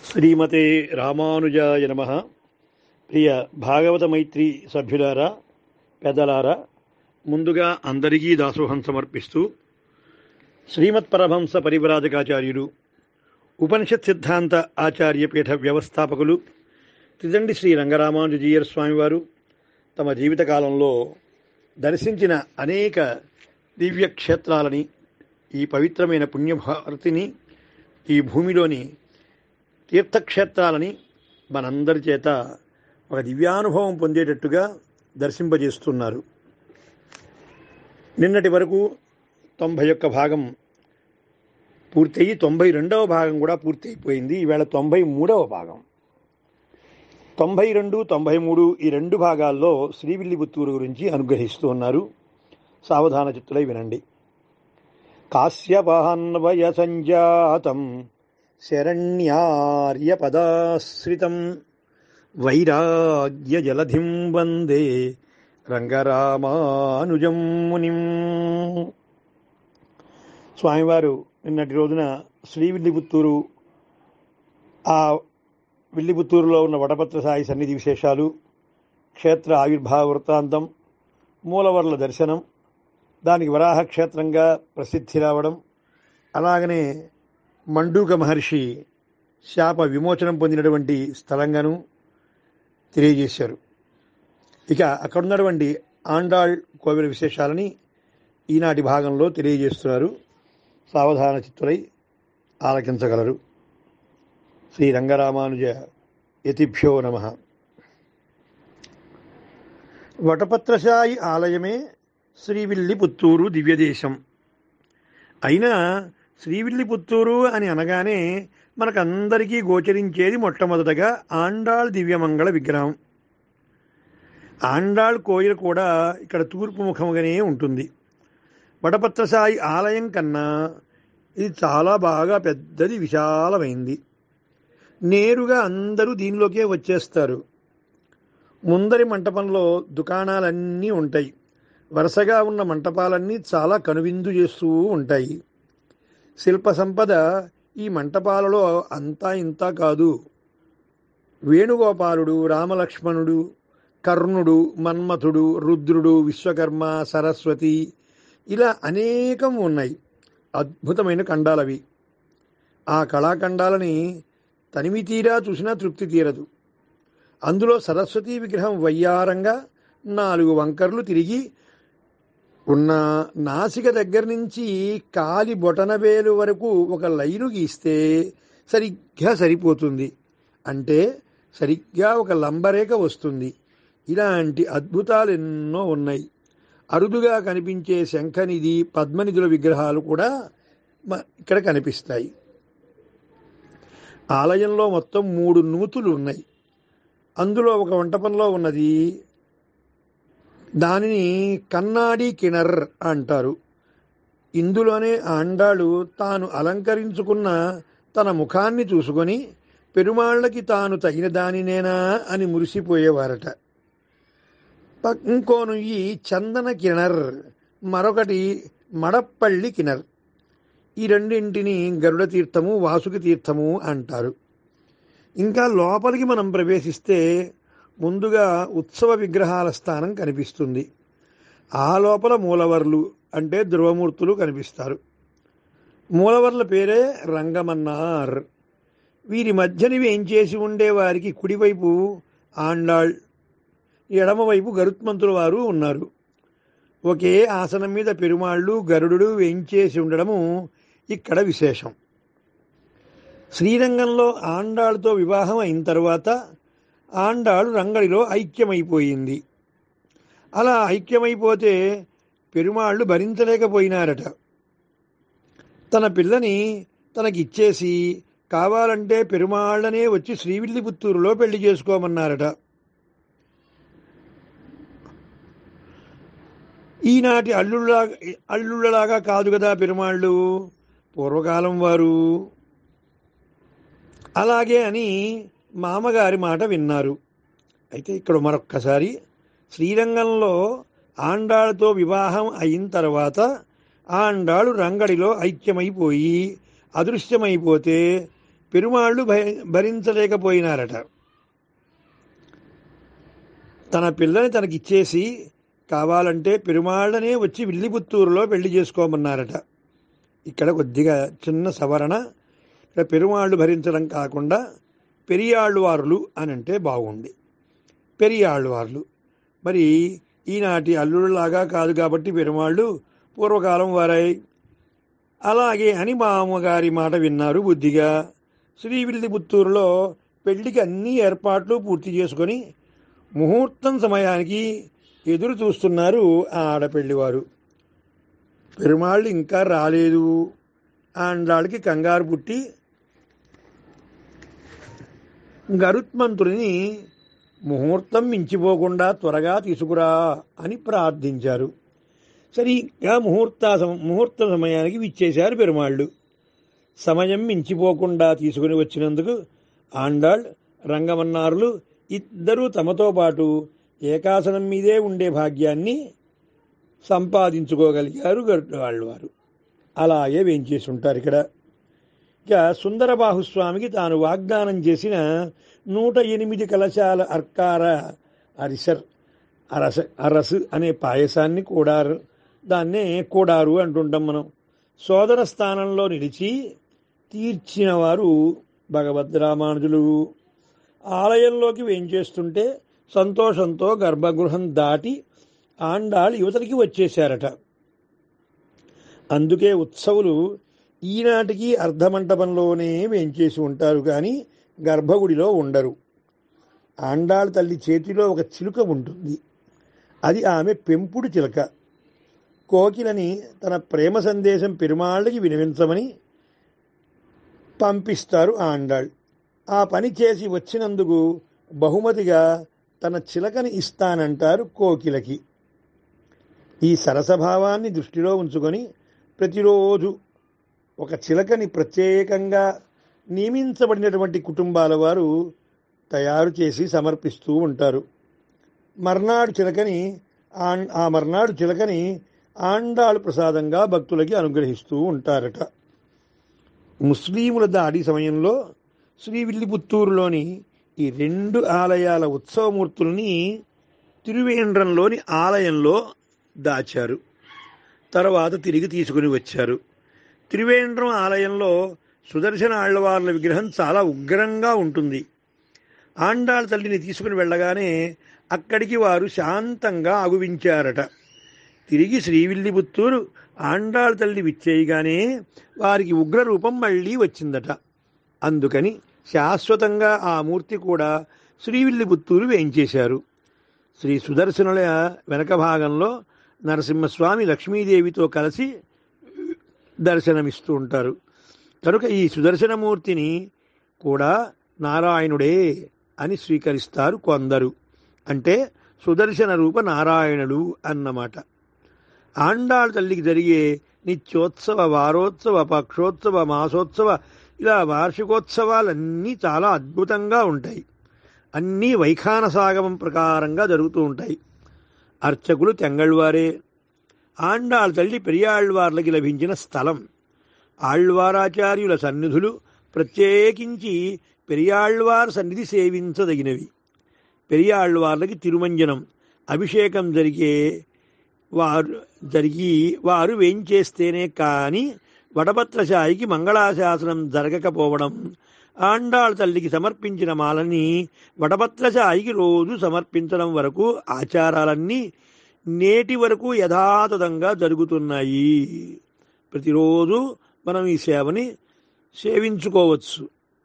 శ్రీమతే రామానుజాయ నమ ప్రియ భాగవత మైత్రి సభ్యులారా పెద్దలారా ముందుగా అందరికీ దాసోహం సమర్పిస్తూ శ్రీమత్ పరమహంస పరివ్రాజకాచార్యులు ఉపనిషత్ సిద్ధాంత ఆచార్య పీఠ వ్యవస్థాపకులు త్రిదండి శ్రీ రంగరామానుజీయర్ స్వామివారు తమ జీవితకాలంలో దర్శించిన అనేక దివ్య క్షేత్రాలని ఈ పవిత్రమైన పుణ్యభారతిని ఈ భూమిలోని తీర్థక్షేత్రాలని మనందరి చేత ఒక దివ్యానుభవం పొందేటట్టుగా దర్శింపజేస్తున్నారు నిన్నటి వరకు తొంభై ఒక్క భాగం పూర్తయి తొంభై రెండవ భాగం కూడా పూర్తి అయిపోయింది ఈవేళ తొంభై మూడవ భాగం తొంభై రెండు తొంభై మూడు ఈ రెండు భాగాల్లో శ్రీవిల్లిపుత్తూరు గురించి అనుగ్రహిస్తూ ఉన్నారు సావధాన చిత్తులై వినండి కాశ్యపాన్వయ సంజాతం శరణ్యార్యపదాశ్రితం వైరాగ్య జలధిం వందే రంగరామానుజం మునిం స్వామివారు నిన్నటి రోజున శ్రీవిల్లిపుత్తూరు ఆ విల్లిపుత్తూరులో ఉన్న వటపత్ర సాయి సన్నిధి విశేషాలు క్షేత్ర ఆవిర్భావ వృత్తాంతం మూలవర్ల దర్శనం దానికి వరాహ క్షేత్రంగా ప్రసిద్ధి రావడం అలాగనే మండూక మహర్షి శాప విమోచనం పొందినటువంటి స్థలంగాను తెలియజేశారు ఇక అక్కడ ఉన్నటువంటి ఆండాళ్ కోవిల విశేషాలని ఈనాటి భాగంలో తెలియజేస్తున్నారు సావధాన చిత్తులై ఆలకించగలరు శ్రీ రంగరామానుజ యతిభ్యో నమ వటపత్రశాయి ఆలయమే శ్రీవిల్లిపుత్తూరు దివ్యదేశం అయినా శ్రీవిల్లిపుత్తూరు అని అనగానే మనకందరికీ గోచరించేది మొట్టమొదటగా ఆండాళ్ దివ్యమంగళ విగ్రహం ఆండాళ్ కోయిల కూడా ఇక్కడ తూర్పు ముఖముగానే ఉంటుంది వటపత్రసాయి ఆలయం కన్నా ఇది చాలా బాగా పెద్దది విశాలమైంది నేరుగా అందరూ దీనిలోకే వచ్చేస్తారు ముందరి మంటపంలో దుకాణాలన్నీ ఉంటాయి వరుసగా ఉన్న మంటపాలన్నీ చాలా కనువిందు చేస్తూ ఉంటాయి శిల్ప సంపద ఈ మంటపాలలో అంతా ఇంతా కాదు వేణుగోపాలుడు రామలక్ష్మణుడు కర్ణుడు మన్మథుడు రుద్రుడు విశ్వకర్మ సరస్వతి ఇలా అనేకం ఉన్నాయి అద్భుతమైన ఖండాలవి ఆ కళాఖండాలని తనివి తీరా చూసినా తృప్తి తీరదు అందులో సరస్వతీ విగ్రహం వయ్యారంగా నాలుగు వంకర్లు తిరిగి ఉన్న నాసిక దగ్గర నుంచి కాలి బొటనవేలు వరకు ఒక లైను గీస్తే సరిగ్గా సరిపోతుంది అంటే సరిగ్గా ఒక లంబరేఖ వస్తుంది ఇలాంటి అద్భుతాలు ఎన్నో ఉన్నాయి అరుదుగా కనిపించే శంఖనిధి పద్మనిధుల విగ్రహాలు కూడా ఇక్కడ కనిపిస్తాయి ఆలయంలో మొత్తం మూడు నూతులు ఉన్నాయి అందులో ఒక వంటపంలో ఉన్నది దానిని కన్నాడి కిణర్ అంటారు ఇందులోనే ఆండాళ్ళు తాను అలంకరించుకున్న తన ముఖాన్ని చూసుకొని పెరుమాళ్ళకి తాను తగిన దానినేనా అని మురిసిపోయేవారట ఇంకో నుయ్యి చందన కిణర్ మరొకటి మడప్పల్లి కిణర్ ఈ రెండింటిని గరుడ తీర్థము వాసుకి తీర్థము అంటారు ఇంకా లోపలికి మనం ప్రవేశిస్తే ముందుగా ఉత్సవ విగ్రహాల స్థానం కనిపిస్తుంది ఆ లోపల మూలవర్లు అంటే ధ్రువమూర్తులు కనిపిస్తారు మూలవర్ల పేరే రంగమన్నార్ వీరి మధ్యనివి ఏం చేసి ఉండే వారికి కుడివైపు ఆండాళ్ ఎడమవైపు గరుత్మంతుల వారు ఉన్నారు ఒకే ఆసనం మీద పెరుమాళ్ళు గరుడు వేయించేసి ఉండడము ఇక్కడ విశేషం శ్రీరంగంలో ఆండాళ్ళతో వివాహం అయిన తర్వాత ఆండాళ్ళు రంగడిలో ఐక్యమైపోయింది అలా ఐక్యమైపోతే పెరుమాళ్ళు భరించలేకపోయినారట తన పిల్లని తనకిచ్చేసి కావాలంటే పెరుమాళ్ళనే వచ్చి శ్రీవిల్లిపుత్తూరులో పెళ్లి చేసుకోమన్నారట ఈనాటి అల్లుళ్ళలాగా అల్లుళ్ళలాగా కాదు కదా పెరుమాళ్ళు పూర్వకాలం వారు అలాగే అని మామగారి మాట విన్నారు అయితే ఇక్కడ మరొక్కసారి శ్రీరంగంలో ఆండాళ్ళతో వివాహం అయిన తర్వాత ఆండాళ్ళు రంగడిలో ఐక్యమైపోయి అదృశ్యమైపోతే పెరుమాళ్ళు భయ భరించలేకపోయినారట తన పిల్లని తనకిచ్చేసి కావాలంటే పెరుమాళ్ళనే వచ్చి విల్లిపుత్తూరులో పెళ్లి చేసుకోమన్నారట ఇక్కడ కొద్దిగా చిన్న సవరణ ఇక్కడ పెరుమాళ్ళు భరించడం కాకుండా పెరియాళ్ళవారులు అని అంటే బాగుంది పెరియాళ్ళవార్లు మరి ఈనాటి అల్లుళ్ళలాగా కాదు కాబట్టి పెరుమాళ్ళు పూర్వకాలం వారై అలాగే అని మా అమ్మగారి మాట విన్నారు బుద్ధిగా శ్రీవిల్లిపుత్తూరులో పెళ్లికి అన్ని ఏర్పాట్లు పూర్తి చేసుకొని ముహూర్తం సమయానికి ఎదురు చూస్తున్నారు ఆ ఆడపెళ్లివారు పెరుమాళ్ళు ఇంకా రాలేదు ఆండాళ్ళకి కంగారు పుట్టి గరుత్మంతుడిని ముహూర్తం మించిపోకుండా త్వరగా తీసుకురా అని ప్రార్థించారు సరిగ్గా ముహూర్త సమ- ముహూర్త సమయానికి విచ్చేశారు పెరుమాళ్ళు సమయం మించిపోకుండా తీసుకుని వచ్చినందుకు ఆండాళ్ రంగమన్నారులు ఇద్దరూ తమతో పాటు ఏకాసనం మీదే ఉండే భాగ్యాన్ని సంపాదించుకోగలిగారు గరుడు వారు అలాగే వేంచేసి ఉంటారు ఇక్కడ ఇక సుందరబాహుస్వామికి తాను వాగ్దానం చేసిన నూట ఎనిమిది కలశాల అర్కార అరిసర్ అరస అరసు అనే పాయసాన్ని కూడారు దాన్నే కూడారు అంటుంటాం మనం సోదర స్థానంలో నిలిచి తీర్చిన వారు భగవద్రామానుజులు ఆలయంలోకి వేంచేస్తుంటే సంతోషంతో గర్భగృహం దాటి ఆండాళ్ యువతలకి వచ్చేశారట అందుకే ఉత్సవులు ఈనాటికి అర్ధమంటపంలోనే వేంచేసి ఉంటారు కానీ గర్భగుడిలో ఉండరు ఆండాళ్ తల్లి చేతిలో ఒక చిలుక ఉంటుంది అది ఆమె పెంపుడు చిలక కోకిలని తన ప్రేమ సందేశం పెరుమాళ్ళకి వినిపించమని పంపిస్తారు ఆండాళ్ ఆ పని చేసి వచ్చినందుకు బహుమతిగా తన చిలకని ఇస్తానంటారు కోకిలకి ఈ సరసభావాన్ని దృష్టిలో ఉంచుకొని ప్రతిరోజు ఒక చిలకని ప్రత్యేకంగా నియమించబడినటువంటి కుటుంబాల వారు తయారు చేసి సమర్పిస్తూ ఉంటారు మర్నాడు చిలకని ఆన్- ఆ మర్నాడు చిలకని ఆండాళ్ ప్రసాదంగా భక్తులకి అనుగ్రహిస్తూ ఉంటారట ముస్లిముల దాడి సమయంలో శ్రీవిల్లిపుత్తూరులోని ఈ రెండు ఆలయాల ఉత్సవమూర్తుల్ని తిరువేంద్రంలోని ఆలయంలో దాచారు తర్వాత తిరిగి తీసుకుని వచ్చారు త్రివేంద్రం ఆలయంలో సుదర్శన ఆళ్వార్ల విగ్రహం చాలా ఉగ్రంగా ఉంటుంది ఆండాళ్ తల్లిని తీసుకుని వెళ్ళగానే అక్కడికి వారు శాంతంగా అగువించారట తిరిగి శ్రీవిల్లిపుత్తూరు ఆండాళ్ తల్లి విచ్చేయగానే వారికి ఉగ్రరూపం మళ్ళీ వచ్చిందట అందుకని శాశ్వతంగా ఆ మూర్తి కూడా శ్రీవిల్లిపుత్తూరు వేయించేశారు శ్రీ సుదర్శనుల వెనక భాగంలో నరసింహస్వామి లక్ష్మీదేవితో కలిసి దర్శనమిస్తూ ఉంటారు కనుక ఈ సుదర్శనమూర్తిని కూడా నారాయణుడే అని స్వీకరిస్తారు కొందరు అంటే సుదర్శన రూప నారాయణుడు అన్నమాట ఆండాళ్ తల్లికి జరిగే నిత్యోత్సవ వారోత్సవ పక్షోత్సవ మాసోత్సవ ఇలా వార్షికోత్సవాలన్నీ చాలా అద్భుతంగా ఉంటాయి అన్నీ వైఖానసాగమం ప్రకారంగా జరుగుతూ ఉంటాయి అర్చకులు తెంగళ్వారే ఆండాళ్ తల్లి పెరియాళ్వార్లకి లభించిన స్థలం ఆళ్వారాచార్యుల సన్నిధులు ప్రత్యేకించి పెరియాళ్వార్ సన్నిధి సేవించదగినవి పెరియాళ్వార్లకి తిరుమంజనం అభిషేకం జరిగే వారు జరిగి వారు వేంచేస్తేనే కానీ వడపత్రశాయికి మంగళాశాసనం జరగకపోవడం ఆండాళ్ తల్లికి సమర్పించిన మాలని వడపత్రశాయికి రోజు సమర్పించడం వరకు ఆచారాలన్నీ నేటి వరకు యథాతథంగా జరుగుతున్నాయి ప్రతిరోజు మనం ఈ సేవని సేవించుకోవచ్చు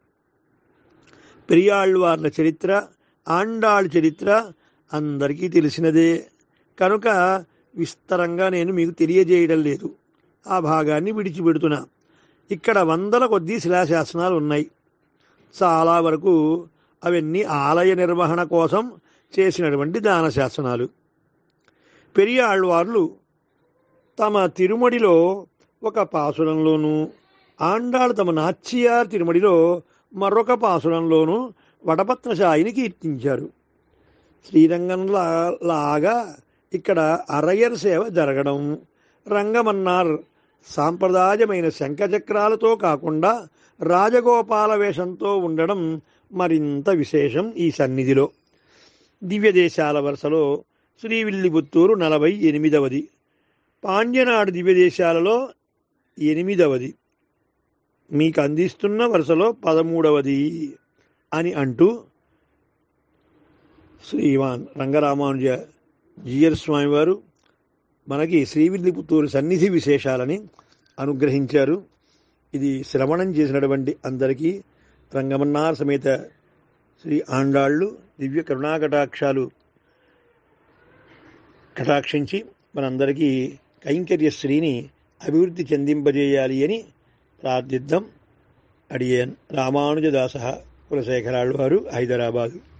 పెరియాళ్వార్ల చరిత్ర ఆండాళ్ చరిత్ర అందరికీ తెలిసినదే కనుక విస్తరంగా నేను మీకు తెలియజేయడం లేదు ఆ భాగాన్ని విడిచిపెడుతున్నా ఇక్కడ వందల కొద్దీ శిలాశాసనాలు ఉన్నాయి చాలా వరకు అవన్నీ ఆలయ నిర్వహణ కోసం చేసినటువంటి దాన శాసనాలు పెరియాళ్వార్లు తమ తిరుమడిలో ఒక పాసురంలోనూ ఆండాళ్ తమ నాచ్యార్ తిరుమడిలో మరొక పాసురంలోనూ వటపత్రశాయిని కీర్తించారు శ్రీరంగంలా లాగా ఇక్కడ అరయ్యర్ సేవ జరగడం రంగమన్నార్ సాంప్రదాయమైన శంఖచక్రాలతో కాకుండా రాజగోపాల వేషంతో ఉండడం మరింత విశేషం ఈ సన్నిధిలో దివ్య దేశాల వరుసలో శ్రీవిల్లిపుత్తూరు నలభై ఎనిమిదవది పాండ్యనాడు దివ్య దేశాలలో ఎనిమిదవది మీకు అందిస్తున్న వరుసలో పదమూడవది అని అంటూ శ్రీమాన్ రంగరామానుజ జీయర్ స్వామి వారు మనకి శ్రీవిల్లిపుత్తూరు సన్నిధి విశేషాలని అనుగ్రహించారు ఇది శ్రవణం చేసినటువంటి అందరికీ రంగమన్నార్ సమేత శ్రీ ఆండాళ్ళు దివ్య కరుణాకటాక్షాలు కటాక్షించి మనందరికీ కైంకర్య శ్రీని అభివృద్ధి చెందింపజేయాలి అని ప్రార్థిద్దాం అడియన్ రామానుజదాస కులశేఖరాళ్ళు వారు హైదరాబాదు